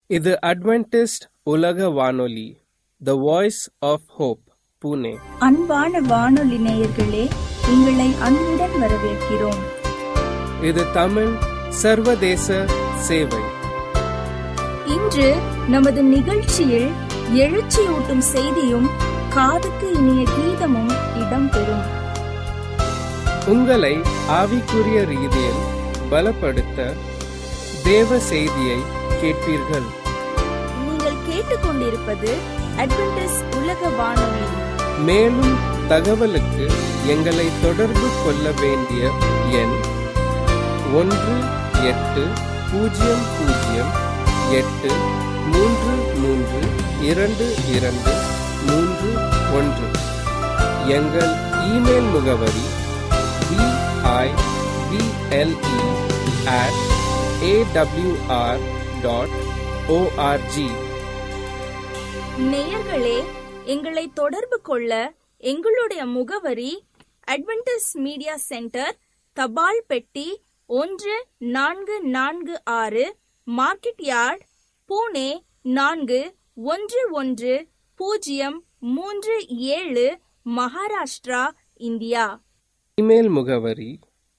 இது அட்வென்டிஸ்ட் உலக வானொலி the voice of hope Pune அன்பான வானொலி நேயர்களே உங்களை அன்புடன் வரவேற்கிறோம் இது தமிழ் சர்வதேச சேவை இன்று நமது நிகழ்ச்சியில் எழுச்சியூட்டும் செய்தியும் காதுக்கு இனிய கீதமும் இடம்பெறும் உங்களை ஆவிக்குரிய ரீதியில் பலப்படுத்த தேவ செய்தியை கேட்பீர்கள் நீங்கள் கேட்டுக்கொண்டிருப்பது அட்வென்டிஸ் உலக வானொலி மேலும் தகவலுக்கு எங்களை தொடர்பு கொள்ள வேண்டிய எண் ஒன்று எட்டு பூஜ்ஜியம் பூஜ்ஜியம் எட்டு மூன்று மூன்று இரண்டு இரண்டு மூன்று ஒன்று எங்கள் இமெயில் முகவரி B I B L E at AWR dot O R G நேயர்களே எங்களை தொடர்பு கொள்ள எங்களுடைய முகவரி அட்வென்டிஸ் மீடியா சென்டர் தபால் பெட்டி ஒன்று நான்கு நான்கு ஆறு மார்க்கெட் யார்ட் பூனே நான்கு ஒன்று ஒன்று பூஜ்ஜியம் மூன்று ஏழு மகாராஷ்டிரா இந்தியா இமெயில் முகவரி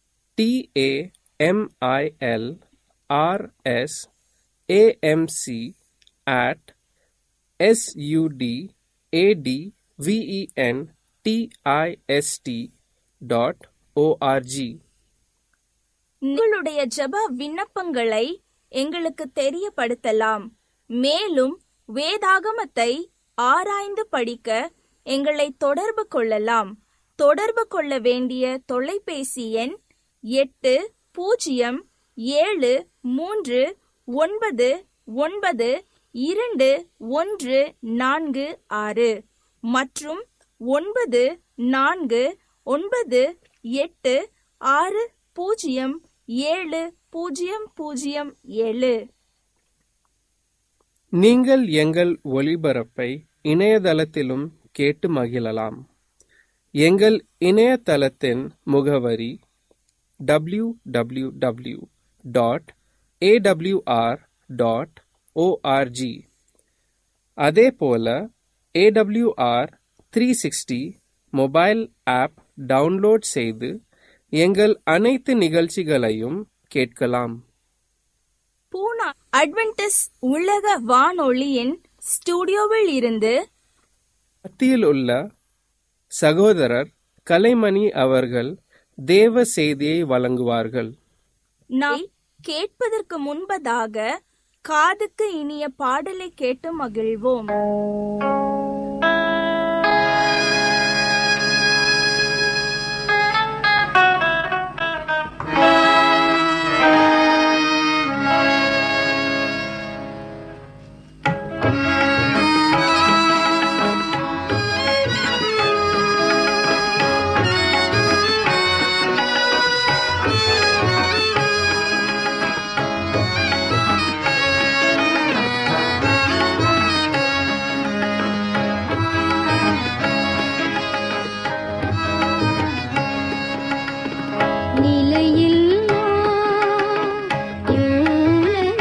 T A M I L R S A M C at S U D A D V E N T I S T dot O R G உங்களுடைய ஜெப விண்ணப்பங்களை எங்களுக்கு தெரியப்படுத்தலாம் மேலும் வேதாகமத்தை ஆராய்ந்து படிக்க எங்களை தொடர்பு கொள்ளலாம் தொடர்பு கொள்ள வேண்டிய தொலைபேசி எண் எட்டு பூஜ்ஜியம் ஏழு மூன்று ஒன்பது ஒன்பது இரண்டு ஒன்று நான்கு ஆறு மற்றும் ஒன்பது நான்கு ஒன்பது எட்டு ஆறு பூஜ்ஜியம் ஏழு பூஜ்ஜியம் பூஜ்ஜியம் ஏழு நீங்கள் எங்கள் ஒளிபரப்பை இணையதளத்திலும் கேட்டு மகிழலாம் எங்கள் இணையதளத்தின் முகவரி W W W dot AWR dot ORG அதே போல AWR three sixty mobile app download செய்து எங்கள் அனைத்து நிகழ்ச்சிகளையும் கேட்கலாம் பூனா அட்வென்டிஸ் உலக வானொலியின் ஸ்டுடியோவில் இருந்து மத்தியில் உள்ள சகோதரர் கலைமணி அவர்கள் தேவ செய்தியை வழங்குவார்கள் நாம் கேட்பதற்கு முன்பதாக காதுக்கு இனிய பாடலை கேட்டு மகிழ்வோம் நிலையில்லா இல்லையில்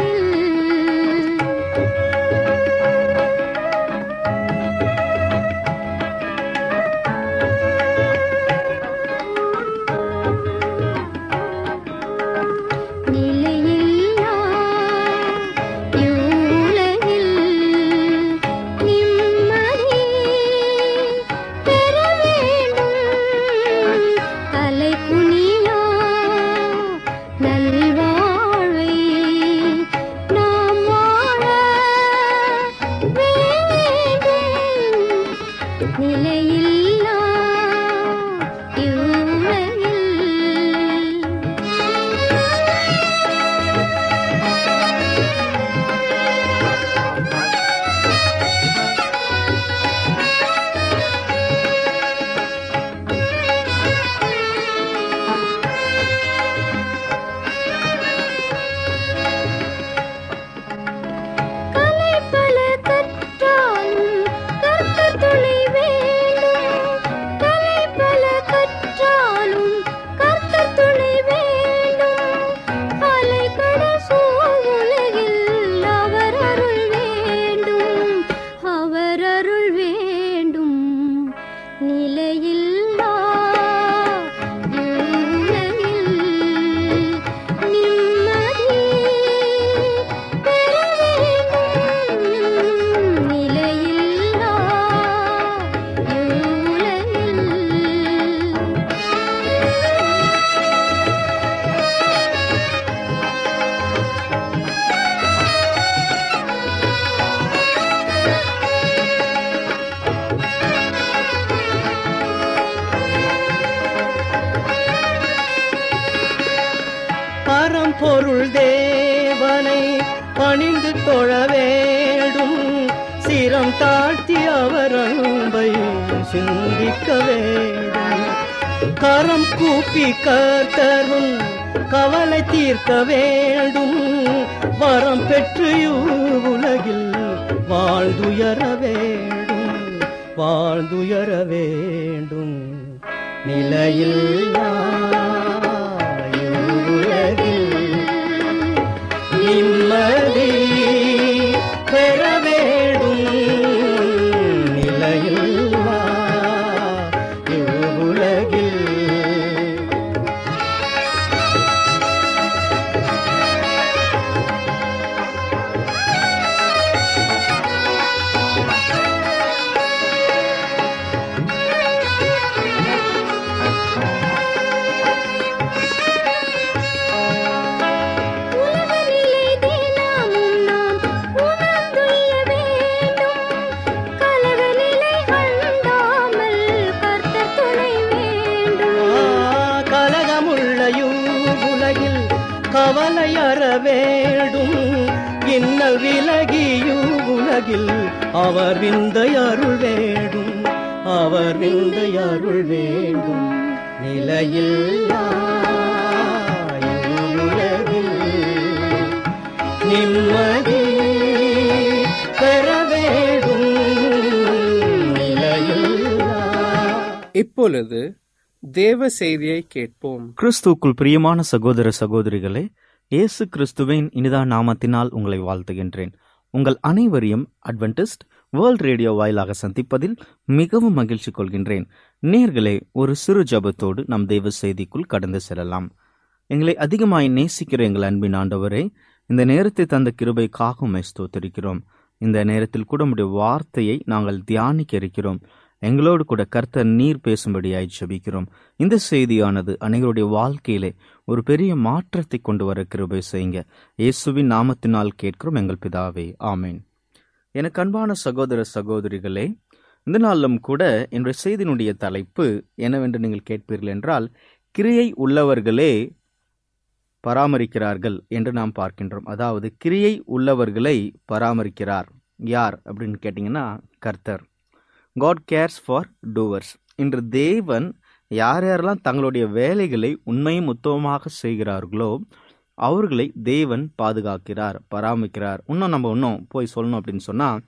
நிலையில்லா யூலையில் நிம்மதி பெற வேண்டும் தலை குனியா நல்வாழ்வை நாம் வாழ வேண்டும் நிலையில்லா யூலையில் கலை பல கற்றாலும் கற்க துணை வேண்டும் தாழ்த்தி அவர் அன்பை சிந்திக்க வேண்டும் கரம் கூப்பி கர்த்தரும் கவலை தீர்க்க வேண்டும் வரம் பெற்று உலகில் வாழ்ந்துயர வேண்டும் வாழ்ந்துயர வேண்டும் நிலையில் உலகில் நிம்மதி பெற வேண்டும் நிலையில் உலகில் உலகநிலை தினமும் நாம் உணர்ந்துய்ய வேண்டும். கலக நிலை அண்டாமல் கர்த்தர் துணை வேண்டும். கலகமுள்ள உலகில் கவலை அற வேண்டும் இன்னல் விலகியு உலகில் அவர் விந்தை அருள் வேண்டும் அவர் விந்தை அருள் வேண்டும் நிலையில் உலகில் நிம்மதி பெற வேண்டும் நிலையில் இப்பொழுது தேவ செய்தியை கேட்போம் கிறிஸ்துவுக்குள் பிரியமான சகோதர சகோதரிகளே இயேசு கிறிஸ்துவின் இனிதா நாமத்தினால் உங்களை வாழ்த்துகின்றேன் உங்கள் அனைவரையும் அட்வென்டிஸ்ட் வேர்ல்ட் ரேடியோ வாயிலாக சந்திப்பதில் மிகவும் மகிழ்ச்சி கொள்கின்றேன் நேர்களே ஒரு சிறு ஜபத்தோடு நம் தெய்வ செய்திக்குள் கடந்து செல்லலாம் எங்களை அதிகமாய் நேசிக்கிற எங்கள் அன்பின் ஆண்டவரே இந்த நேரத்தை தந்த கிருபைக்காக உம்மை ஸ்தோத்திரிக்கிறோம் இந்த நேரத்தில் கூட உம்முடைய வார்த்தையை நாங்கள் தியானிக்க இருக்கிறோம் எங்களோடு கூட கர்த்தர் நீர் பேசும்படியாய் ஜெபிக்கிறோம் இந்த செய்தியானது அனைவருடைய வாழ்க்கையிலே ஒரு பெரிய மாற்றத்தை கொண்டு வர கிருபை செய்யுங்க இயேசுவின் நாமத்தினால் கேட்கிறோம் எங்கள் பிதாவே ஆமேன் எனக்கு அன்பான சகோதர சகோதரிகளே இந்த நாளிலும் கூட என்னுடைய செய்தியினுடைய தலைப்பு என்னவென்று நீங்கள் கேட்பீர்கள் என்றால் கிரியை உள்ளவர்களே பராமரிக்கிறார்கள் என்று நாம் பார்க்கின்றோம் அதாவது கிரியை உள்ளவர்களை பராமரிக்கிறார் யார் அப்படின்னு கேட்டிங்கன்னா கர்த்தர் காட் கேர்ஸ் ஃபார் டூவர்ஸ் இன்று தேவன் யார் யாரெல்லாம் தங்களுடைய வேலைகளை உண்மையும் உத்தமமாக செய்கிறார்களோ அவர்களை தேவன் பாதுகாக்கிறார் பராமரிக்கிறார் இன்னும் நம்ம இன்னும் போய் சொல்லணும் அப்படின்னு சொன்னால்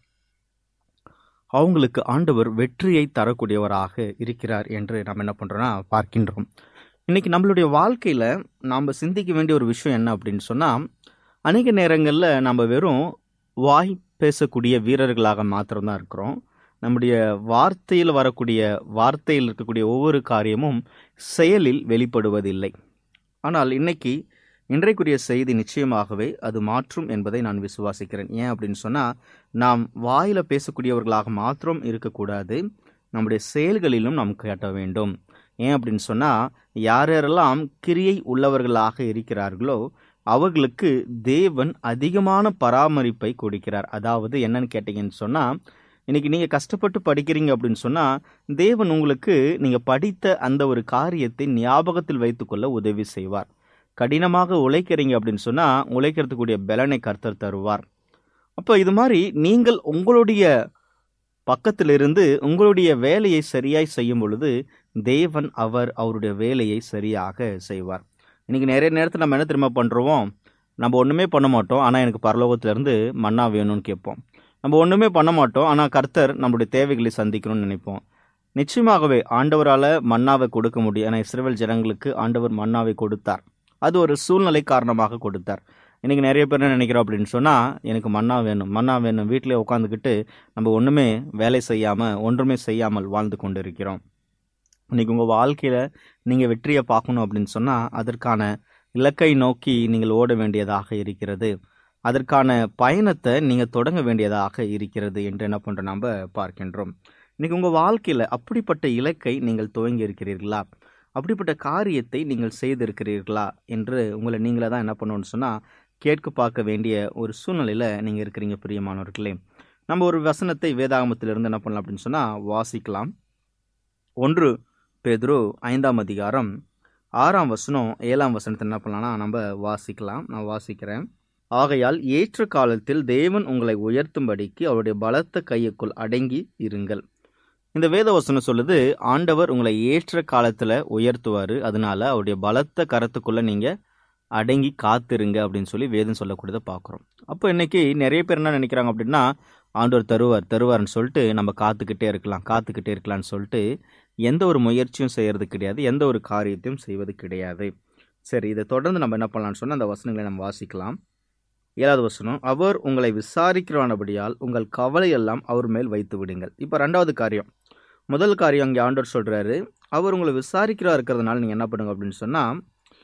அவங்களுக்கு ஆண்டவர் வெற்றியை தரக்கூடியவராக இருக்கிறார் என்று நம்ம என்ன பண்ணுறோன்னா பார்க்கின்றோம் இன்னைக்கு நம்மளுடைய வாழ்க்கையில் நாம் சிந்திக்க வேண்டிய ஒரு விஷயம் என்ன அப்படின்னு சொன்னால் அநேக நேரங்களில் நம்ம வெறும் வாய் பேசக்கூடிய வீரர்களாக மாத்திரம்தான் இருக்கிறோம் நம்முடைய வார்த்தையில் வரக்கூடிய வார்த்தையில் இருக்கக்கூடிய ஒவ்வொரு காரியமும் செயலில் வெளிப்படுவதில்லை ஆனால் இன்னைக்கு இன்றைக்குரிய செய்தி நிச்சயமாகவே அது மாற்றும் என்பதை நான் விசுவாசிக்கிறேன் ஏன் அப்படின்னு சொன்னால் நாம் வாயில பேசக்கூடியவர்களாக மாத்திரம் இருக்கக்கூடாது நம்முடைய செயல்களிலும் நாம் காட்ட வேண்டும் ஏன் அப்படின்னு சொன்னால் யார் யாரெல்லாம் கிரியை உள்ளவர்களாக இருக்கிறார்களோ அவர்களுக்கு தேவன் அதிகமான பராமரிப்பை கொடுக்கிறார் அதாவது என்னன்னு கேட்டீங்கன்னு சொன்னால் இன்னைக்கு நீங்கள் கஷ்டப்பட்டு படிக்கிறீங்க அப்படின்னு சொன்னால் தேவன் உங்களுக்கு நீங்கள் படித்த அந்த ஒரு காரியத்தை ஞாபகத்தில் வைத்துக்கொள்ள உதவி செய்வார் கடினமாக உழைக்கிறீங்க அப்படின்னு சொன்னால் உழைக்கிறதுக்குரிய பலனை கர்த்தர் தருவார் அப்போ இது மாதிரி நீங்கள் உங்களுடைய பக்கத்திலிருந்து உங்களுடைய வேலையை சரியாய் செய்யும் பொழுது தேவன் அவர் அவருடைய வேலையை சரியாக செய்வார் இன்னைக்கு நிறைய நேரத்தில் நம்ம என்ன திரும்ப பண்ணுறோம் நம்ம ஒன்றுமே பண்ண மாட்டோம் ஆனால் எனக்கு பரலோகத்திலேருந்து மன்னா வேணும்னு கேட்போம் நம்ம ஒன்றுமே பண்ண மாட்டோம் ஆனால் கர்த்தர் நம்மளுடைய தேவைகளை சந்திக்கணும்னு நினைப்போம் நிச்சயமாகவே ஆண்டவரால் மன்னாவை கொடுக்க முடியும் ஏன்னா இஸ்ரேல் ஜனங்களுக்கு ஆண்டவர் மன்னாவை கொடுத்தார் அது ஒரு சூழ்நிலை காரணமாக கொடுத்தார் இன்னைக்கு நிறைய பேர் என்ன நினைக்கிறோம் அப்படின்னு சொன்னால் எனக்கு மன்னா வேணும் மன்னா வேணும் வீட்டிலே உட்காந்துக்கிட்டு நம்ம ஒன்றுமே வேலை செய்யாமல் ஒன்றுமே செய்யாமல் வாழ்ந்து கொண்டு இருக்கிறோம் இன்னைக்கு உங்கள் வாழ்க்கையில் நீங்கள் வெற்றியை பார்க்கணும் அப்படின்னு சொன்னால் அதற்கான இலக்கை நோக்கி நீங்கள் ஓட வேண்டியதாக இருக்கிறது அதற்கான பயணத்தை நீங்கள் தொடங்க வேண்டியதாக இருக்கிறது என்று என்ன பண்ணுற நம்ம பார்க்கின்றோம் இன்னைக்கு உங்கள் வாழ்க்கையில் அப்படிப்பட்ட இலக்கை நீங்கள் துவங்கி இருக்கிறீர்களா அப்படிப்பட்ட காரியத்தை நீங்கள் செய்திருக்கிறீர்களா என்று உங்களை நீங்களே தான் என்ன பண்ணணும்னு சொன்னால் கேட்க பார்க்க வேண்டிய ஒரு சூழ்நிலையில் நீங்கள் இருக்கிறீங்க பிரியமானவர்களே நம்ம ஒரு வசனத்தை வேதாகமத்திலிருந்து என்ன பண்ணலாம் அப்படின்னு சொன்னால் வாசிக்கலாம் ஒன்று பேதுரு ஐந்தாம் அதிகாரம் ஆறாம் வசனம் ஏழாம் வசனத்தை என்ன பண்ணலாம்னா நம்ம வாசிக்கலாம் நான் வாசிக்கிறேன் ஆகையால் ஏற்ற காலத்தில் தேவன் உங்களை உயர்த்தும்படிக்கு அவருடைய பலத்த கையுக்குள் அடங்கி இருங்கள் இந்த வேதவசனம் சொல்லுது ஆண்டவர் உங்களை ஏற்ற காலத்துல உயர்த்துவாரு அதனால அவருடைய பலத்த கரத்துக்குள்ள நீங்க அடங்கி காத்திருங்க அப்படின்னு சொல்லி வேதம் சொல்லக்கூடியதை பார்க்குறோம் அப்போ இன்னைக்கு நிறைய பேர் என்ன நினைக்கிறாங்க அப்படின்னா ஆண்டவர் தருவார் தருவார்னு சொல்லிட்டு நம்ம காத்துக்கிட்டே இருக்கலாம் காத்துக்கிட்டே இருக்கலாம்னு சொல்லிட்டு எந்த ஒரு முயற்சியும் செய்யறது கிடையாது எந்த ஒரு காரியத்தையும் செய்வது கிடையாது சரி இதை தொடர்ந்து நம்ம என்ன பண்ணலாம்னு சொன்னால் அந்த வசனங்களை நம்ம வாசிக்கலாம் ஏழாவது வசனம் அவர் உங்களை விசாரிக்கிறவானபடியால் உங்கள் கவலையெல்லாம் அவர் மேல் வைத்து விடுங்கள் இப்போ ரெண்டாவது காரியம் முதல் காரியம் அங்கே ஆண்டவர் சொல்கிறாரு அவர் உங்களை விசாரிக்கிறா இருக்கிறதுனால நீங்கள் என்ன பண்ணுங்க அப்படின்னு சொன்னால்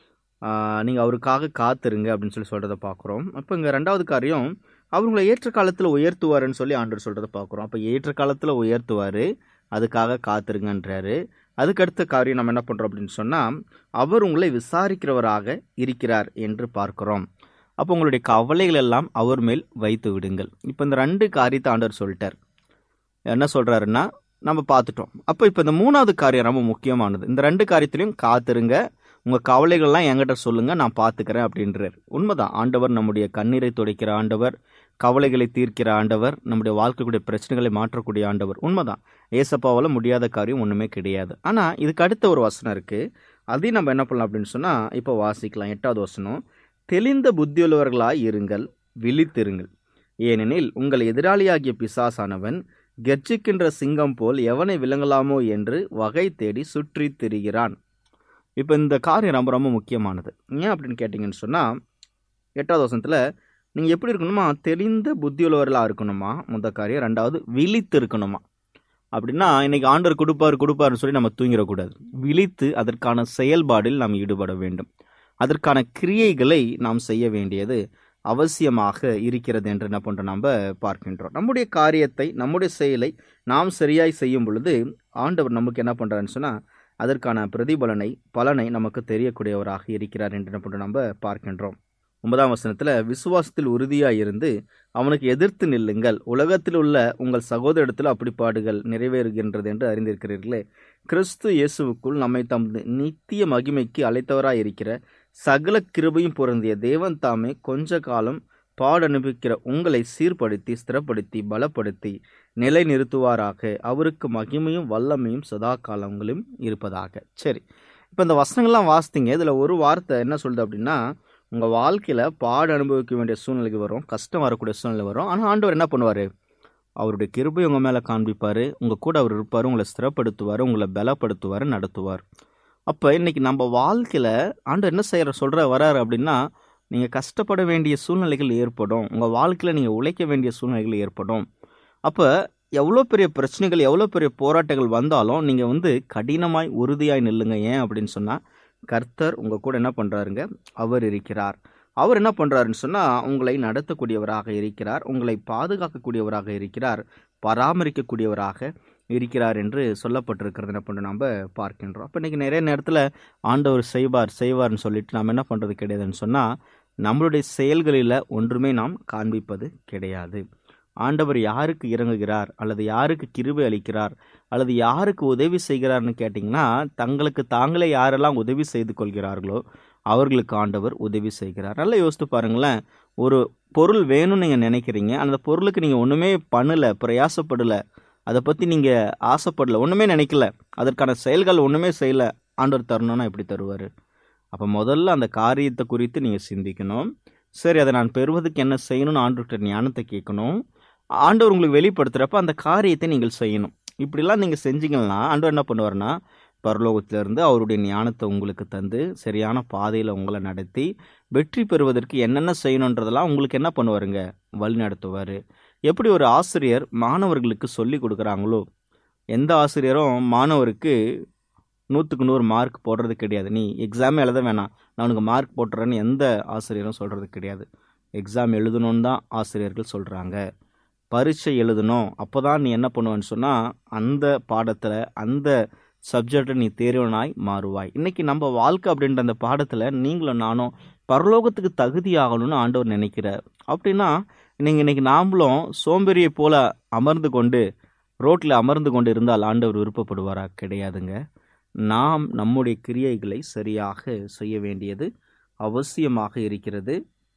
நீங்கள் அவருக்காக காத்துருங்க அப்படின்னு சொல்லி சொல்கிறத பார்க்குறோம் அப்போ இங்கே ரெண்டாவது காரியம் அவர் உங்களை ஏற்ற காலத்தில் உயர்த்துவாருன்னு சொல்லி ஆண்டவர் சொல்கிறத பார்க்குறோம் அப்போ ஏற்ற காலத்தில் உயர்த்துவார் அதுக்காக காத்துருங்கன்றாரு அதுக்கடுத்த காரியம் நம்ம என்ன பண்ணுறோம் அப்படின்னு சொன்னால் அவர் உங்களை விசாரிக்கிறவராக இருக்கிறார் என்று பார்க்கிறோம் அப்போ உங்களுடைய கவலைகள் எல்லாம் அவர் மேல் வைத்து விடுங்கள் இப்போ இந்த ரெண்டு காரியத்தை ஆண்டவர் சொல்லிட்டார் என்ன சொல்கிறாருன்னா நம்ம பார்த்துட்டோம் அப்போ இப்போ இந்த மூணாவது காரியம் ரொம்ப முக்கியமானது இந்த ரெண்டு காரியத்திலையும் காத்துருங்க உங்கள் கவலைகள்லாம் என்கிட்ட சொல்லுங்க நான் பார்த்துக்கிறேன் அப்படின்றார் உண்மைதான் ஆண்டவர் நம்முடைய கண்ணீரை துடைக்கிற ஆண்டவர் கவலைகளை தீர்க்கிற ஆண்டவர் நம்முடைய வாழ்க்கைக்குடைய பிரச்சனைகளை மாற்றக்கூடிய ஆண்டவர் உண்மைதான் ஏசப்பாவால் முடியாத காரியம் ஒன்றுமே கிடையாது ஆனால் இதுக்கு அடுத்த ஒரு வசனம் இருக்குது அதையும் நம்ம என்ன பண்ணலாம் அப்படின்னு சொன்னால் இப்போ வாசிக்கலாம் எட்டாவது வசனம் தெளிந்த புத்தியுள்ளவர்களாய் இருங்கள் விழித்திருங்கள் ஏனெனில் உங்கள் எதிராளியாகிய பிசாசானவன் கெர்ச்சிக்கின்ற சிங்கம் போல் எவனை விளங்கலாமோ என்று வகை தேடி சுற்றி திரிகிறான் இப்போ இந்த காரியம் ரொம்ப ரொம்ப முக்கியமானது ஏன் அப்படின்னு கேட்டிங்கன்னு சொன்னால் எட்டாவது வசனத்தில் நீங்கள் எப்படி இருக்கணுமா தெளிந்த புத்தியுள்ளவர்களாக இருக்கணுமா முத காரியம் ரெண்டாவது விழித்து இருக்கணுமா அப்படின்னா இன்னைக்கு ஆண்டவர் கொடுப்பார் கொடுப்பாருன்னு சொல்லி நம்ம தூங்கிடக்கூடாது விழித்து அதற்கான செயல்பாடில் நாம் ஈடுபட வேண்டும் அதற்கான கிரியைகளை நாம் செய்ய வேண்டியது அவசியமாக இருக்கிறது என்று என்ன பண்ணுறோம் நம்ம பார்க்கின்றோம் நம்முடைய காரியத்தை நம்முடைய செயலை நாம் சரியாய் செய்யும் பொழுது ஆண்டவர் நமக்கு என்ன பண்ணுறாருன்னு சொன்னால் அதற்கான பிரதிபலனை பலனை நமக்கு தெரியக்கூடியவராக இருக்கிறார் என்று என்ன பண்ணுறோம் நம்ம பார்க்கின்றோம் ஒன்பதாம் வசனத்தில் விசுவாசத்தில் உறுதியாக இருந்து அவனுக்கு எதிர்த்து நில்லுங்கள் உலகத்தில் உள்ள உங்கள் சகோதரத்தில் அப்படிப்பாடுகள் நிறைவேறுகின்றது என்று அறிந்திருக்கிறீர்களே கிறிஸ்து இயேசுவுக்குள் நம்மை தமது நித்திய மகிமைக்கு அழைத்தவராய் இருக்கிற சகல கிருபையும் பொருந்திய தேவன் தாமே கொஞ்ச காலம் பாடனுப்பிக்கிற உங்களை சீர்படுத்தி ஸ்திரப்படுத்தி பலப்படுத்தி நிலை நிறுத்துவாராக அவருக்கு மகிமையும் வல்லமையும் சதா காலங்களும் இருப்பதாக சரி இப்போ இந்த வசனங்கள்லாம் வாசித்தீங்க இதில் ஒரு வார்த்தை என்ன சொல்லுது அப்படின்னா உங்கள் வாழ்க்கையில் பாடு அனுபவிக்க வேண்டிய சூழ்நிலைக்கு வரும் கஷ்டம் வரக்கூடிய சூழ்நிலை வரும் ஆனால் ஆண்டவர் என்ன பண்ணுவார் அவருடைய கிருபை உங்கள் மேலே காண்பிப்பார் உங்கள் கூட அவர் இருப்பார் உங்களை ஸ்திரப்படுத்துவார் உங்களை பலப்படுத்துவார் நடத்துவார் அப்போ இன்னைக்கு நம்ம வாழ்க்கையில் ஆண்டவர் என்ன செய்கிற சொல்கிற வராரு அப்படின்னா நீங்கள் கஷ்டப்பட வேண்டிய சூழ்நிலைகள் ஏற்படும் உங்கள் வாழ்க்கையில் நீங்கள் உழைக்க வேண்டிய சூழ்நிலைகள் ஏற்படும் அப்போ எவ்வளோ பெரிய பிரச்சனைகள் எவ்வளோ பெரிய போராட்டங்கள் வந்தாலும் நீங்கள் வந்து கடினமாய் உறுதியாய் நில்லுங்க ஏன் அப்படின்னு சொன்னால் கர்த்தர் உங்கள் கூட என்ன பண்ணுறாருங்க அவர் இருக்கிறார் அவர் என்ன பண்ணுறாருன்னு சொன்னால் உங்களை நடத்தக்கூடியவராக இருக்கிறார் உங்களை பாதுகாக்கக்கூடியவராக இருக்கிறார் பராமரிக்கக்கூடியவராக இருக்கிறார் என்று சொல்லப்பட்டிருக்கிறது என்ன பண்ண நம்ம பார்க்கின்றோம் அப்போ இன்றைக்கி நிறைய நேரத்தில் ஆண்டவர் செய்வார் செய்வார்னு சொல்லிட்டு நாம் என்ன பண்ணுறது கிடையாதுன்னு சொன்னால் நம்மளுடைய செயல்களில் ஒன்றுமே நாம் காண்பிப்பது கிடையாது ஆண்டவர் யாருக்கு இறங்குகிறார் அல்லது யாருக்கு கிருபை அளிக்கிறார் அல்லது யாருக்கு உதவி செய்கிறார்னு கேட்டிங்கன்னா தங்களுக்கு தாங்களே யாரெல்லாம் உதவி செய்து கொள்கிறார்களோ அவர்களுக்கு ஆண்டவர் உதவி செய்கிறார் நல்லா யோசித்து பாருங்களேன் ஒரு பொருள் வேணும்னு நீங்கள் நினைக்கிறீங்க அந்த பொருளுக்கு நீங்கள் ஒன்றுமே பண்ணலை பிரயாசப்படலை அதை பற்றி நீங்கள் ஆசைப்படல ஒன்றுமே நினைக்கல அதற்கான செயல்கள் ஒன்றுமே செய்யலை ஆண்டவர் தரணும்னா எப்படி தருவார் அப்போ முதல்ல அந்த காரியத்தை குறித்து நீங்கள் சிந்திக்கணும் சரி அதை நான் பெறுவதுக்கு என்ன செய்யணும்னு ஆண்டவர்கிட்ட ஞானத்தை கேட்கணும் ஆண்டவர் உங்களுக்கு வெளிப்படுத்துகிறப்ப அந்த காரியத்தை நீங்கள் செய்யணும் இப்படிலாம் நீங்கள் செஞ்சீங்கன்னா ஆண்டவர் என்ன பண்ணுவார்னா பரலோகத்திலிருந்து அவருடைய ஞானத்தை உங்களுக்கு தந்து சரியான பாதையில் உங்களை நடத்தி வெற்றி பெறுவதற்கு என்னென்ன செய்யணுன்றதெல்லாம் உங்களுக்கு என்ன பண்ணுவாருங்க வழி நடத்துவார் எப்படி ஒரு ஆசிரியர் மாணவர்களுக்கு சொல்லி கொடுக்குறாங்களோ எந்த ஆசிரியரும் மாணவருக்கு நூற்றுக்கு நூறு மார்க் போடுறது கிடையாது நீ எக்ஸாமே எழுத வேணாம் நான் உனக்கு மார்க் போட்டுறேன்னு எந்த ஆசிரியரும் சொல்கிறது கிடையாது எக்ஸாம் எழுதணும்னு தான் ஆசிரியர்கள் சொல்கிறாங்க பரீட்சை எழுதணும் அப்போ தான் நீ என்ன பண்ணுவேன்னு சொன்னால் அந்த பாடத்தில் அந்த சப்ஜெக்டை நீ தேர்வனாய் மாறுவாய் இன்னைக்கு நம்ம வாழ்க்கை அப்படின்ற அந்த பாடத்தில் நீங்களும் நானும் பரலோகத்துக்கு தகுதியாகணும்னு ஆண்டவர் நினைக்கிறார் அப்படின்னா நீங்கள் இன்னைக்கு நாமளும் சோம்பேறியை போல அமர்ந்து கொண்டு ரோட்டில் அமர்ந்து கொண்டு இருந்தால் ஆண்டவர் விருப்பப்படுவாரா கிடையாதுங்க நாம் நம்முடைய கிரியைகளை சரியாக செய்ய வேண்டியது அவசியமாக இருக்கிறது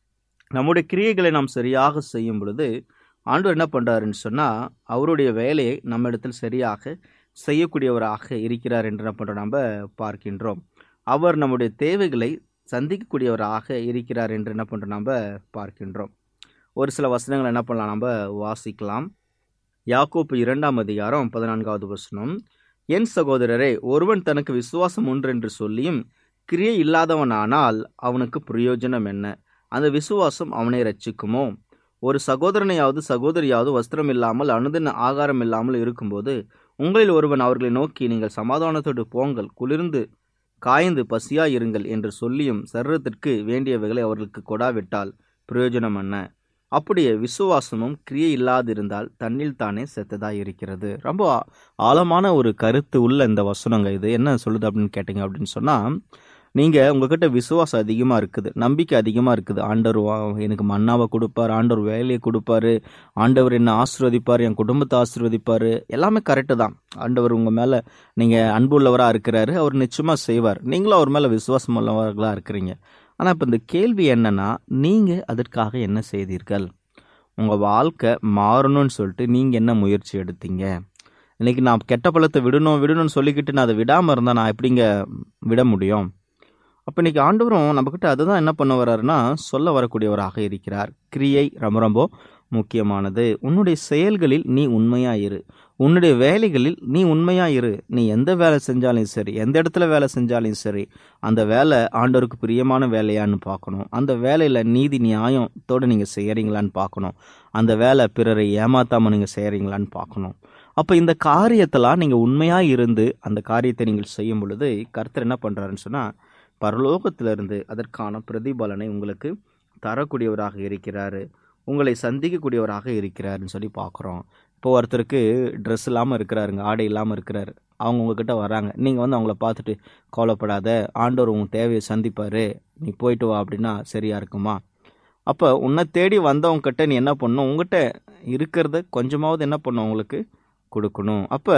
நம்முடைய கிரியைகளை நாம் சரியாக செய்யும் பொழுது ஆண்டவர் என்ன பண்ணுறாருன்னு சொன்னால் அவருடைய வேலையை நம்ம இடத்தில் சரியாக செய்யக்கூடியவராக இருக்கிறார் என்று என்ன பண்ணுறோம் நம்ம பார்க்கின்றோம் அவர் நம்முடைய தேவைகளை சந்திக்கக்கூடியவராக இருக்கிறார் என்று என்ன பண்ணுறோம் நம்ம பார்க்கின்றோம் ஒரு சில வசனங்கள் என்ன பண்ணலாம் நம்ம வாசிக்கலாம் யாக்கோப்பு இரண்டாம் அதிகாரம் பதினான்காவது வசனம் என் சகோதரரே ஒருவன் தனக்கு விசுவாசம் ஒன்றென்று சொல்லியும் கிரியை இல்லாதவனானால் அவனுக்கு பிரயோஜனம் என்ன அந்த விசுவாசம் அவனை ரட்சிக்குமோ ஒரு சகோதரனையாவது சகோதரியாவது வஸ்திரம் இல்லாமல் அனுதின ஆகாரம் இல்லாமல் இருக்கும்போது உங்களில் ஒருவன் அவர்களை நோக்கி நீங்கள் சமாதானத்தோடு போங்கள் குளிர்ந்து காய்ந்து பசியாயிருங்கள் என்று சொல்லியும் சரீரத்திற்கு வேண்டியவைகளை அவர்களுக்கு கொடாவிட்டால் பிரயோஜனம் என்ன அப்படியே விசுவாசமும் கிரியை இல்லாதிருந்தால் தன்னில் தானே செத்ததாய் இருக்கிறது ரொம்ப ஆ- ஆழமான ஒரு கருத்து உள்ள இந்த வசனங்க இது என்ன சொல்லுது அப்படின்னு கேட்டீங்க அப்படின்னு சொன்னா நீங்க உங்ககிட்ட விசுவாசம் அதிகமா இருக்குது நம்பிக்கை அதிகமா இருக்குது ஆண்டவர் வா- எனக்கு மன்னாவை கொடுப்பார் ஆண்டவர் வேலையை கொடுப்பாரு ஆண்டவர் என்ன ஆசீர்வதிப்பார் என் குடும்பத்தை ஆசீர்வதிப்பாரு எல்லாமே கரெக்டு தான் ஆண்டவர் உங்க மேல நீங்க அன்புள்ளவரா இருக்கிறாரு அவர் நிச்சயமா செய்வார் நீங்களும் அவர் மேல விசுவாசம் உள்ளவர்களா இருக்கிறீங்க ஆனா இப்ப இந்த கேள்வி என்னன்னா நீங்க அதற்காக என்ன செய்தீர்கள் உங்க வாழ்க்கை மாறணும்னு சொல்லிட்டு நீங்க என்ன முயற்சி எடுத்தீங்க இன்னைக்கு நான் கெட்ட பழத்தை விடணும் விடணும்னு சொல்லிக்கிட்டு நான் அதை விடாம இருந்தா நான் எப்படிங்க விட முடியும் அப்ப இன்னைக்கு ஆண்டவரும் நம்மக்கிட்ட அதுதான் என்ன பண்ண வர்றாருன்னா சொல்ல வரக்கூடியவராக இருக்கிறார் கிரியை ரொம்ப ரொம்ப முக்கியமானது உன்னுடைய செயல்களில் நீ உண்மையா இரு உன்னுடைய வேலைகளில் நீ உண்மையா இரு நீ எந்த வேலை செஞ்சாலும் சரி எந்த இடத்துல வேலை செஞ்சாலும் சரி அந்த வேலை ஆண்டவருக்கு பிரியமான வேலையான்னு பார்க்கணும் அந்த வேலையில நீதி நியாயத்தோடு நீங்க செய்யறீங்களான்னு பார்க்கணும் அந்த வேலை பிறரை ஏமாத்தாம நீங்க செய்யறீங்களான்னு பார்க்கணும் அப்ப இந்த காரியத்தெல்லாம் நீங்க உண்மையா இருந்து அந்த காரியத்தை நீங்கள் செய்யும் பொழுது கர்த்தர் என்ன பண்றாருன்னு சொன்னா பரலோகத்திலிருந்து அதற்கான பிரதிபலனை உங்களுக்கு தரக்கூடியவராக இருக்கிறாரு உங்களை சந்திக்கக்கூடியவராக இருக்கிறாருன்னு சொல்லி பார்க்குறோம் இப்போ ஒருத்தருக்கு ட்ரெஸ் இல்லாமல் இருக்கிறாருங்க ஆடை இல்லாமல் இருக்கிறாரு அவங்க உங்ககிட்ட வராங்க நீங்கள் வந்து அவங்கள பார்த்துட்டு கவலைப்படாத ஆண்டவர் உங்க தேவையை சந்திப்பார் நீ போயிட்டு வா அப்படின்னா சரியா இருக்குமா அப்போ உன்னை தேடி வந்தவங்க கிட்ட நீ என்ன பண்ணணும் உங்ககிட்ட இருக்கிறத கொஞ்சமாவது என்ன பண்ணும் உங்களுக்கு கொடுக்கணும் அப்போ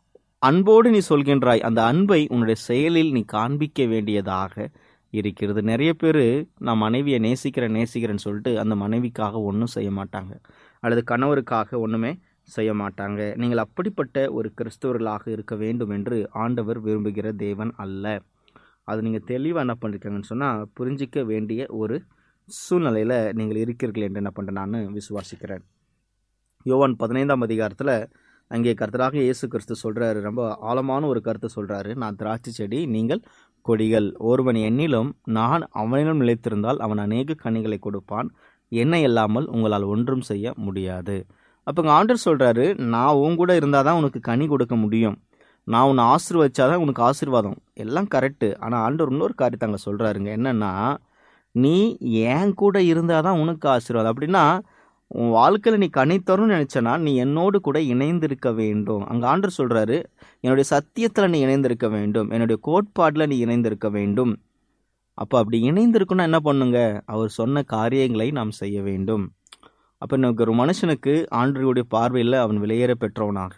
அன்போடு நீ சொல்கின்றாய் அந்த அன்பை உன்னுடைய செயலில் நீ காண்பிக்க வேண்டியதாக இருக்கிறது நிறைய பேர் நான் மனைவியை நேசிக்கிறேன் நேசிக்கிறேன்னு சொல்லிட்டு அந்த மனைவிக்காக ஒன்றும் செய்ய மாட்டாங்க அல்லது கணவருக்காக ஒன்றுமே செய்ய மாட்டாங்க நீங்கள் அப்படிப்பட்ட ஒரு கிறிஸ்தவர்களாக இருக்க வேண்டும் என்று ஆண்டவர் விரும்புகிற தேவன் அல்ல அது நீங்கள் தெளிவாக என்ன பண்ணிருக்கீங்கன்னு சொன்னால் புரிஞ்சிக்க வேண்டிய ஒரு சூழ்நிலையில் நீங்கள் இருக்கிறீர்கள் என்று என்ன பண்ணுறேன் நான் விசுவாசிக்கிறேன் யோவான் பதினைந்தாம் அதிகாரத்தில் அங்கே கர்த்தராக இயேசு கிறிஸ்து சொல்றாரு ரொம்ப ஆழமான ஒரு கருத்தை சொல்றாரு நான் திராட்சை செடி நீங்கள் கொடிகள் ஒருவன் என்னிலும் நான் அவனிலும் நிலைத்திருந்தால் அவன் அநேக கனிகளை கொடுப்பான் என்னை இல்லாமல் உங்களால் ஒன்றும் செய்ய முடியாது அப்போ இங்கே ஆண்டர் சொல்றாரு நான் உன் கூட இருந்தால் தான் உனக்கு கனி கொடுக்க முடியும் நான் உன்னை ஆசீர்வதிச்சாதான் உனக்கு ஆசீர்வாதம் எல்லாம் கரெக்டு ஆனால் ஆண்டவர் இன்னொரு காரியத்தை அங்கே சொல்றாருங்க என்னன்னா நீ என் கூட இருந்தால் தான் உனக்கு ஆசீர்வாதம் அப்படின்னா உன் வாழ்க்கையில் நீ கனி தரணும்னு நினைச்சனா நீ என்னோடு கூட இணைந்திருக்க வேண்டும் அங்க ஆண்டர் சொல்றாரு என்னுடைய சத்தியத்துல நீ இணைந்திருக்க வேண்டும் என்னுடைய கோட்பாடுல நீ இணைந்திருக்க வேண்டும் அப்போ அப்படி இணைந்திருக்கணும்னா என்ன பண்ணுங்க அவர் சொன்ன காரியங்களை நாம் செய்ய வேண்டும் அப்போ நமக்கு ஒரு மனுஷனுக்கு ஆண்டருடைய பார்வையில் அவன் வெளியேற பெற்றவனாக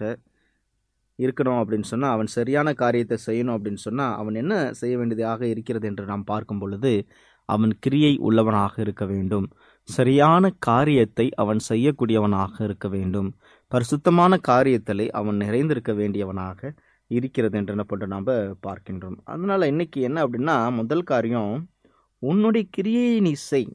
இருக்கணும் அப்படின்னு சொன்னால் அவன் சரியான காரியத்தை செய்யணும் அப்படின்னு சொன்னால் அவன் என்ன செய்ய வேண்டியதாக இருக்கிறது என்று நாம் பார்க்கும் பொழுது அவன் கிரியை உள்ளவனாக இருக்க வேண்டும் சரியான காரியத்தை அவன் செய்யக்கூடியவனாக இருக்க வேண்டும் பரிசுத்தமான காரியத்திலே அவன் நிறைந்திருக்க வேண்டியவனாக இருக்கிறது என்று என்ன பண்ணுறோம் நாம் பார்க்கின்றோம் அதனால இன்னைக்கு என்ன அப்படின்னா முதல் காரியம் உன்னுடைய கிரியை நீ செய்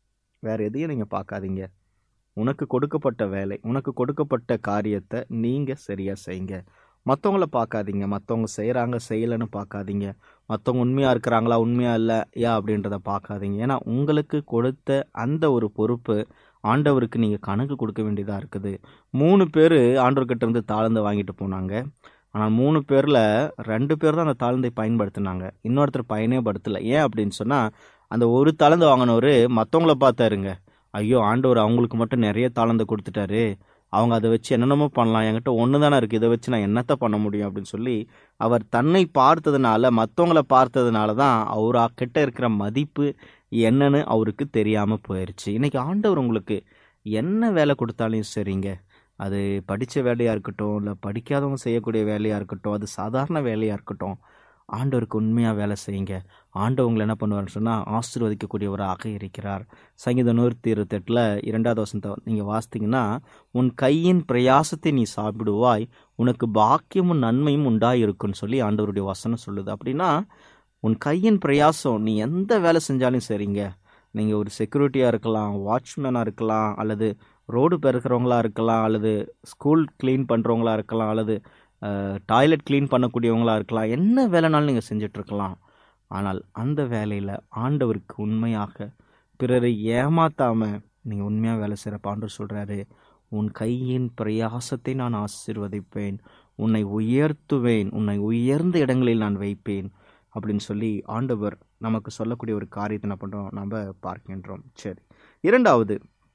வேற எதையும் நீங்கள் பார்க்காதீங்க உனக்கு கொடுக்கப்பட்ட வேலை உனக்கு கொடுக்கப்பட்ட காரியத்தை நீங்கள் சரியாக செய்யுங்க மற்றவங்கள பார்க்காதீங்க மற்றவங்க செய்கிறாங்க செய்யலைன்னு பார்க்காதீங்க மற்றவங்க உண்மையாக இருக்கிறாங்களா உண்மையாக இல்லை ஏன் அப்படின்றத பார்க்காதீங்க ஏன்னா உங்களுக்கு கொடுத்த அந்த ஒரு பொறுப்பு ஆண்டவருக்கு நீங்கள் கணக்கு கொடுக்க வேண்டியதாக இருக்குது மூணு பேர் ஆண்டவர்கிட்ட இருந்து தாழ்ந்து வாங்கிட்டு போனாங்க ஆனால் மூணு பேரில் ரெண்டு பேர் தான் அந்த தாழ்ந்தை பயன்படுத்தினாங்க இன்னொருத்தர் பயனே படுத்தலை ஏன் அப்படின்னு சொன்னால் அந்த ஒரு தாழ்ந்து வாங்கினவர் மற்றவங்கள பார்த்தாருங்க ஐயோ ஆண்டவர் அவங்களுக்கு மட்டும் நிறைய தாளந்தை கொடுத்துட்டாரு அவங்க அதை வச்சு என்னென்னமோ பண்ணலாம் என்கிட்ட ஒன்று தானே இருக்குது இதை வச்சு நான் என்னத்த பண்ண முடியும் அப்படின்னு சொல்லி அவர் தன்னை பார்த்ததுனால மற்றவங்கள பார்த்ததுனால தான் அவர் கிட்ட இருக்கிற மதிப்பு என்னன்னு அவருக்கு தெரியாமல் போயிடுச்சு இன்னைக்கு ஆண்டவர் உங்களுக்கு என்ன வேலை கொடுத்தாலும் சரிங்க அது படித்த வேலையாக இருக்கட்டும் இல்லை படிக்காதவங்க செய்யக்கூடிய வேலையாக இருக்கட்டும் அது சாதாரண வேலையாக இருக்கட்டும் ஆண்டவருக்கு உண்மையாக வேலை செய்யுங்க ஆண்டவர் உங்களை என்ன பண்ணுவார்னு சொன்னால் ஆசீர்வதிக்கக்கூடியவராக இருக்கிறார் சங்கீதம் நூற்றி இருபத்தெட்டில் இரண்டாவது வசனத்தை நீங்கள் வாசித்தீங்கன்னா உன் கையின் பிரயாசத்தை நீ சாப்பிடுவாய் உனக்கு பாக்கியமும் நன்மையும் உண்டாயிருக்குன்னு சொல்லி ஆண்டவருடைய வசனம் சொல்லுது அப்படின்னா உன் கையின் பிரயாசம் நீ எந்த வேலை செஞ்சாலும் சரிங்க நீங்கள் ஒரு செக்யூரிட்டியாக இருக்கலாம் வாட்ச்மேனாக இருக்கலாம் அல்லது ரோடு பெருக்கிறவங்களா இருக்கலாம் அல்லது ஸ்கூல் க்ளீன் பண்ணுறவங்களா இருக்கலாம் அல்லது டாய்லெட் க்ளீன் பண்ணக்கூடியவங்களா இருக்கலாம் என்ன வேலைனாலும் நீங்கள் செஞ்சிட்ருக்கலாம் ஆனால் அந்த வேலையில் ஆண்டவருக்கு உண்மையாக பிறரை ஏமாத்தாமல் நீங்கள் உண்மையாக வேலை செய்கிறப்ப ஆண்டவர் சொல்கிறாரு உன் கையின் பிரயாசத்தை நான் ஆசீர்வதிப்பேன் உன்னை உயர்த்துவேன் உன்னை உயர்ந்த இடங்களில் நான் வைப்பேன் அப்படின்னு சொல்லி ஆண்டவர் நமக்கு சொல்லக்கூடிய ஒரு காரியத்தை என்ன பண்ணுறோம் நம்ம பார்க்கின்றோம் சரி இரண்டாவது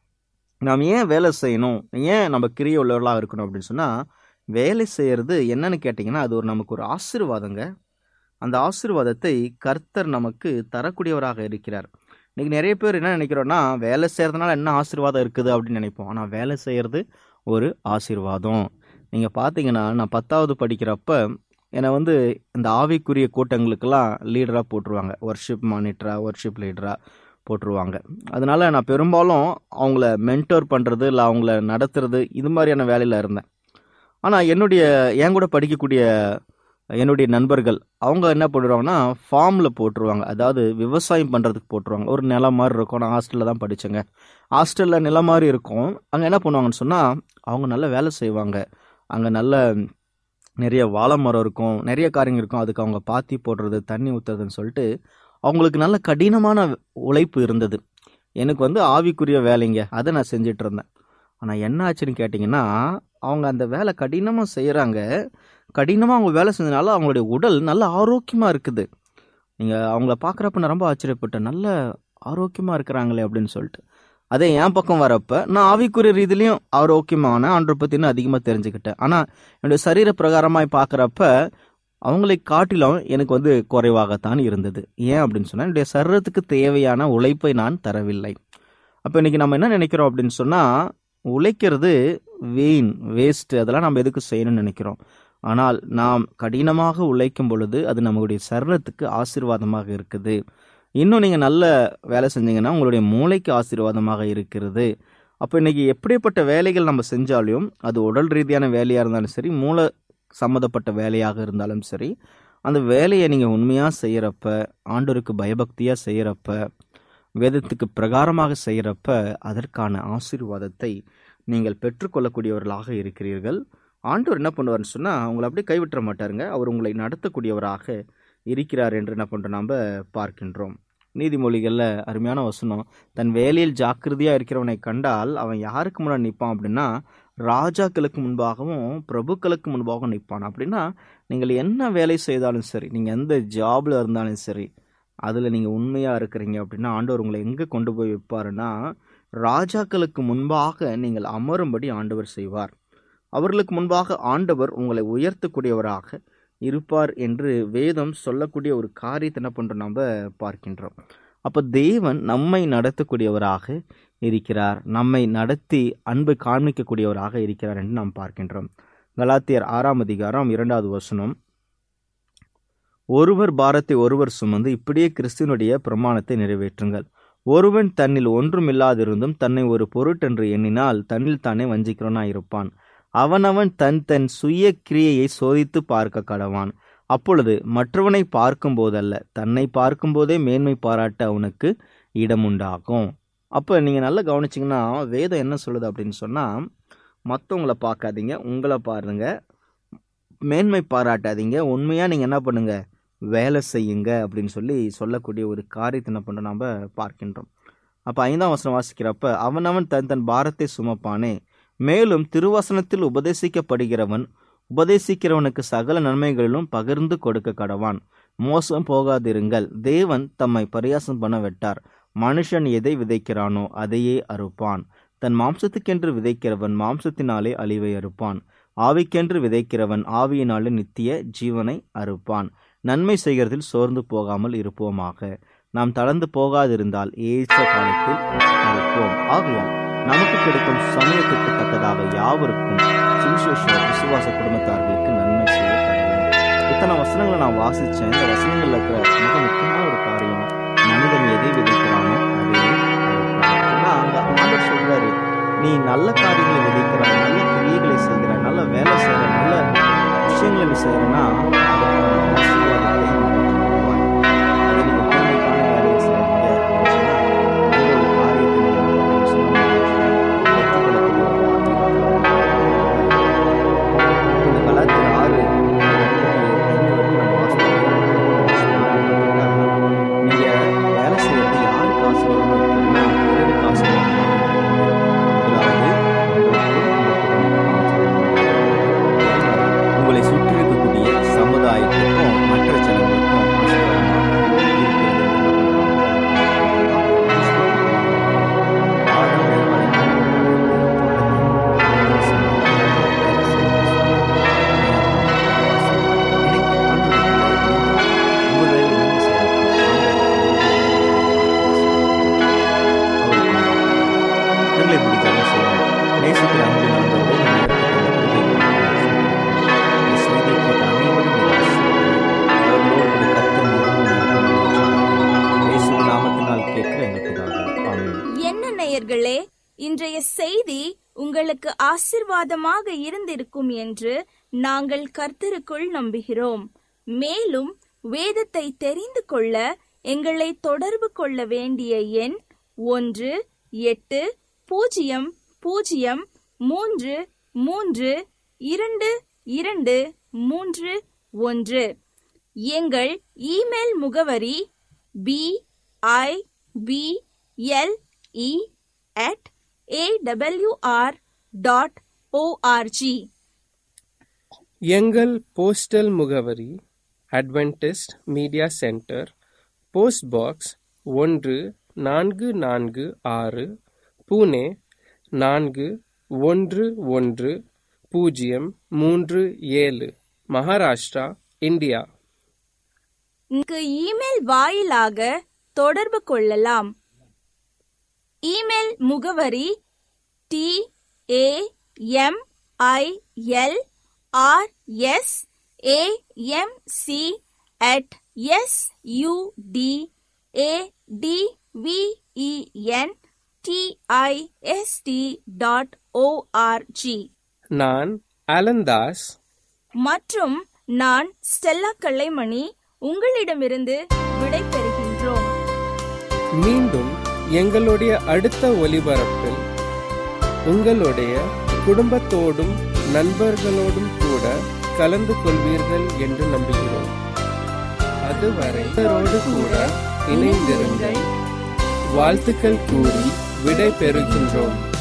நாம் ஏன் வேலை செய்யணும் ஏன் நம்ம கிரிய உள்ளவர்களாக இருக்கணும் அப்படின்னு சொன்னால் வேலை செய்கிறது என்னன்னு கேட்டிங்கன்னா அது ஒரு நமக்கு ஒரு ஆசீர்வாதங்க அந்த ஆசீர்வாதத்தை கர்த்தர் நமக்கு தரக்கூடியவராக இருக்கிறார் இன்னைக்கு நிறைய பேர் என்ன நினைக்கிறோன்னா வேலை செய்கிறதுனால என்ன ஆசீர்வாதம் இருக்குது அப்படின்னு நினைப்போம் ஆனால் வேலை செய்கிறது ஒரு ஆசீர்வாதம் நீங்கள் பார்த்தீங்கன்னா நான் பத்தாவது படிக்கிறப்ப என்னை வந்து இந்த ஆவிக்குரிய கூட்டங்களுக்கெல்லாம் லீடராக போட்டுருவாங்க ஒர்ஷிப் மானிட்டராக ஒர்ஷிப் லீடராக போட்டுருவாங்க அதனால நான் பெரும்பாலும் அவங்கள மென்டோர் பண்ணுறது இல்லை அவங்கள நடத்துறது இது மாதிரியான வேலையில் இருந்தேன் ஆனால் என்னுடைய என் கூட படிக்கக்கூடிய என்னுடைய நண்பர்கள் அவங்க என்ன பண்ணுறாங்கன்னா ஃபார்மில் போட்டுருவாங்க அதாவது விவசாயம் பண்ணுறதுக்கு போட்டுருவாங்க ஒரு நிலம் மாதிரி இருக்கும் நான் ஹாஸ்டலில் தான் படித்தேங்க ஹாஸ்டலில் நிலம் மாதிரி இருக்கும் அங்கே என்ன பண்ணுவாங்கன்னு சொன்னால் அவங்க நல்ல வேலை செய்வாங்க அங்கே நல்ல நிறைய வாழை மரம் இருக்கும் நிறைய காரியங்கள் இருக்கும் அதுக்கு அவங்க பாத்தி போடுறது தண்ணி ஊற்றுறதுன்னு சொல்லிட்டு அவங்களுக்கு நல்ல கடினமான உழைப்பு இருந்தது எனக்கு வந்து ஆவிக்குரிய வேலைங்க அதை நான் செஞ்சிட்டு இருந்தேன் ஆனால் என்ன ஆச்சுன்னு கேட்டிங்கன்னா அவங்க அந்த வேலை கடினமாக செய்கிறாங்க கடினமாக அவங்க வேலை செஞ்சதுனால அவங்களுடைய உடல் நல்ல ஆரோக்கியமாக இருக்குது நீங்கள் அவங்கள பார்க்குறப்ப நான் ரொம்ப ஆச்சரியப்பட்டேன் நல்ல ஆரோக்கியமாக இருக்கிறாங்களே அப்படின்னு சொல்லிட்டு அதே என் பக்கம் வரப்ப நான் ஆவிக்குரிய ரீதியிலையும் ஆரோக்கியமான ஆண்டை பற்றி இன்னும் அதிகமாக தெரிஞ்சுக்கிட்டேன் ஆனால் என்னுடைய சரீர பிரகாரமாய் பார்க்குறப்ப அவங்களை காட்டிலும் எனக்கு வந்து குறைவாகத்தான் இருந்தது ஏன் அப்படின்னு சொன்னால் என்னுடைய சரீரத்துக்கு தேவையான உழைப்பை நான் தரவில்லை அப்போ இன்னைக்கு நம்ம என்ன நினைக்கிறோம் அப்படின்னு சொன்னால் உழைக்கிறது வீண் வேஸ்ட் அதெல்லாம் நம்ம எதுக்கு செய்யணும்னு நினைக்கிறோம் ஆனால் நாம் கடினமாக உழைக்கும் பொழுது அது நம்மளுடைய சரீரத்துக்கு ஆசீர்வாதமாக இருக்குது இன்னும் நீங்கள் நல்ல வேலை செஞ்சீங்கன்னா உங்களுடைய மூளைக்கு ஆசீர்வாதமாக இருக்கிறது அப்போ இன்னைக்கு எப்படிப்பட்ட வேலைகள் நம்ம செஞ்சாலும் அது உடல் ரீதியான வேலையாக இருந்தாலும் சரி மூளை சம்மந்தப்பட்ட வேலையாக இருந்தாலும் சரி அந்த வேலையை நீங்கள் உண்மையாக செய்கிறப்ப ஆண்டோருக்கு பயபக்தியாக செய்கிறப்ப வேதத்துக்கு பிரகாரமாக செய்கிறப்ப அதற்கான ஆசீர்வாதத்தை நீங்கள் பெற்றுக்கொள்ளக்கூடியவர்களாக இருக்கிறீர்கள் ஆண்டவர் என்ன பண்ணுவார்னு சொன்னால் அவங்களை அப்படியே கைவிட்ட மாட்டாருங்க அவர் உங்களை நடத்தக்கூடியவராக இருக்கிறார் என்று என்ன பண்ணுறோம் நாம் பார்க்கின்றோம் நீதிமொழிகளில் அருமையான வசனம் தன் வேலையில் ஜாக்கிரதையாக இருக்கிறவனை கண்டால் அவன் யாருக்கு முன்னாடி நிற்பான் அப்படின்னா ராஜாக்களுக்கு முன்பாகவும் பிரபுக்களுக்கு முன்பாகவும் நிற்பான் அப்படின்னா நீங்கள் என்ன வேலை செய்தாலும் சரி நீங்கள் எந்த ஜாபில் இருந்தாலும் சரி அதில் நீங்கள் உண்மையாக இருக்கிறீங்க அப்படின்னா ஆண்டவர் உங்களை எங்கே கொண்டு போய் வைப்பாருன்னா ராஜாக்களுக்கு முன்பாக நீங்கள் அமரும்படி ஆண்டவர் செய்வார் அவர்களுக்கு முன்பாக ஆண்டவர் உங்களை உயர்த்தக்கூடியவராக இருப்பார் என்று வேதம் சொல்லக்கூடிய ஒரு காரியத்தை என்ன பண்ணுறோம் நம்ம பார்க்கின்றோம் அப்போ தேவன் நம்மை நடத்தக்கூடியவராக இருக்கிறார் நம்மை நடத்தி அன்பு காண்பிக்கக்கூடியவராக இருக்கிறார் என்று நாம் பார்க்கின்றோம் கலாத்தியர் ஆறாம் அதிகாரம் இரண்டாவது வசனம் ஒருவர் பாரத்தை ஒருவர் சுமந்து இப்படியே கிறிஸ்துவனுடைய பிரமாணத்தை நிறைவேற்றுங்கள் ஒருவன் தன்னில் ஒன்றுமில்லாதிருந்தும் தன்னை ஒரு பொருட்டென்று எண்ணினால் தன்னில் தானே வஞ்சிக்கிறவனாய் இருப்பான் அவனவன் தன் தன் சுய கிரியையை சோதித்து பார்க்க கடவான் அப்பொழுது மற்றவனை பார்க்கும் போதல்ல தன்னை பார்க்கும்போதே மேன்மை பாராட்ட அவனுக்கு இடமுண்டாகும் அப்போ நீங்கள் நல்லா கவனிச்சிங்கன்னா வேதம் என்ன சொல்லுது அப்படின்னு சொன்னால் மற்றவங்கள பார்க்காதீங்க உங்களை பாருங்க மேன்மை பாராட்டாதீங்க உண்மையாக நீங்கள் என்ன பண்ணுங்க வேலை செய்யுங்க அப்படின்னு சொல்லி சொல்லக்கூடிய ஒரு காரியத்தை என்ன பண்ணுறோம் நாம் பார்க்கின்றோம் அப்போ ஐந்தாம் வசனம் வாசிக்கிறப்ப அவனவன் தன் தன் பாரத்தை சுமப்பானே மேலும் திருவசனத்தில் உபதேசிக்கப்படுகிறவன் உபதேசிக்கிறவனுக்கு சகல நன்மைகளிலும் பகிர்ந்து கொடுக்க கடவான் மோசம் போகாதிருங்கள் தேவன் தம்மை பரியாசம் பண்ண விட்டார் மனுஷன் எதை விதைக்கிறானோ அதையே அறுப்பான் தன் மாம்சத்துக்கென்று விதைக்கிறவன் மாம்சத்தினாலே அழிவை அறுப்பான் ஆவிக்கென்று விதைக்கிறவன் ஆவியினாலே நித்திய ஜீவனை அறுப்பான் நன்மை செய்கிறதில் சோர்ந்து போகாமல் இருப்போமாக நாம் தளர்ந்து போகாதிருந்தால் ஏற்ற காலத்தில் இருப்போம் ஆகையால் நமக்கு கிடைக்கும் சமயத்துக்கு தக்கதாக யாவருக்கும் சுவிசேஷ விசுவாச குடும்பத்தார்களுக்கு நன்மை செய்ய கடவுள் இத்தனை வசனங்களை நான் வாசிச்சேன் இந்த வசனங்கள்ல இருக்கிற மிக முக்கியமான ஒரு காரியம் மனிதன் எதை விதைக்கிறானோ அதே அறுப்பான். ஏன்னா அங்க ஆண்டவர் சொல்றாரு நீ நல்ல காரியங்களை விதைக்கிறாய் நல்ல கிரியைகளை செய்கிற நல்ல வேலை செய்கிற நல்ல விஷயங்களை நீ செய்யறனா அதற்கான ஆசீர்வாதத்தை நீ பெற்றுக்கொள்வாய். அதை நீங்க தீமைக்கான வேலையை செய்றீங்க அப்படின்னு சொன்னா, அந்த ஒரு காரியத்தை நீங்க அப்படின்னு சொன்னா, பெற்றுக்கொள்ளக்கூடியவர்களாக இருக்கிறார்கள். இந்த கலாத்திர ஆறு ஐந்து வரைக்கும் நம்ம வாசிக்கிறோம். நீங்க வேலை செய்யறது யாருக்கு ஆசீர்வாதமா இருக்குன்னா பிறருக்கு ஆசீர்வாதமா இருக்கும். முதலாவது உங்களை சுற்றி இருக்கக்கூடிய சமுதாயத்துக்கும் மற்ற ஜனங்களுக்கும் ஆசீர்வாதமாக இருக்கிறது ஆதாம் ஏவாளை எங்களை பிடிக்காத செய்யணும் நேசிக்கிற அன்பின் ஆண்டவரே, இந்த நேரத்துக்கு இந்த செய்தியை கேட்ட அனைவரும் நீர் ஆசீர்வதியும். அவர்களோடு கூட கர்த்தர் மிகவும் இருக்கிறார். இயேசுவின் நாமத்தினால் கேட்கிற எங்கள் பிதாவே. ஆமென். என்ன நேயர்களே இன்றைய செய்தி உங்களுக்கு ஆசிர்வாதமாக இருந்திருக்கும் என்று நாங்கள் கர்த்தருக்குள் நம்புகிறோம் மேலும் வேதத்தை தெரிந்து கொள்ள எங்களை தொடர்பு கொள்ள வேண்டிய எண் ஒன்று எட்டு பூஜ்ஜியம் பூஜ்ஜியம் மூன்று மூன்று இரண்டு இரண்டு மூன்று ஒன்று எங்கள் இமெயில் முகவரி P I P L E at AWR dot ORG எங்கள் போஸ்டல் முகவரி Adventist media centre post box ஒன்று நான்கு நான்கு ஆறு புனே நான்கு ஒன்று ஒன்று பூஜ்ஜியம் மூன்று ஏழு மகாராஷ்டிரா இந்தியா இங்கு இமெயில் வாயிலாக தொடர்பு கொள்ளலாம் இமெயில் முகவரி T A M I L R S A M C at S U D A D V E N T I S T dot ORG நான் அலந்தாஸ் மற்றும் நான் ஸ்டெல்லா கல்லைமணி உங்களிடமிருந்து விடை பெறுகின்றோம் மீண்டும் எங்களுடைய அடுத்த ஒலிபரப்பில் உங்களுடைய குடும்பத்தோடும் நண்பர்களோடும் கூட கலந்து கொள்வீர்கள் என்று நம்புகிறோம் அதுவரை இவரோடு கூட இணைந்திருங்கள் வாழ்த்துக்கள் கூறி விடை பெறுகின்றோம்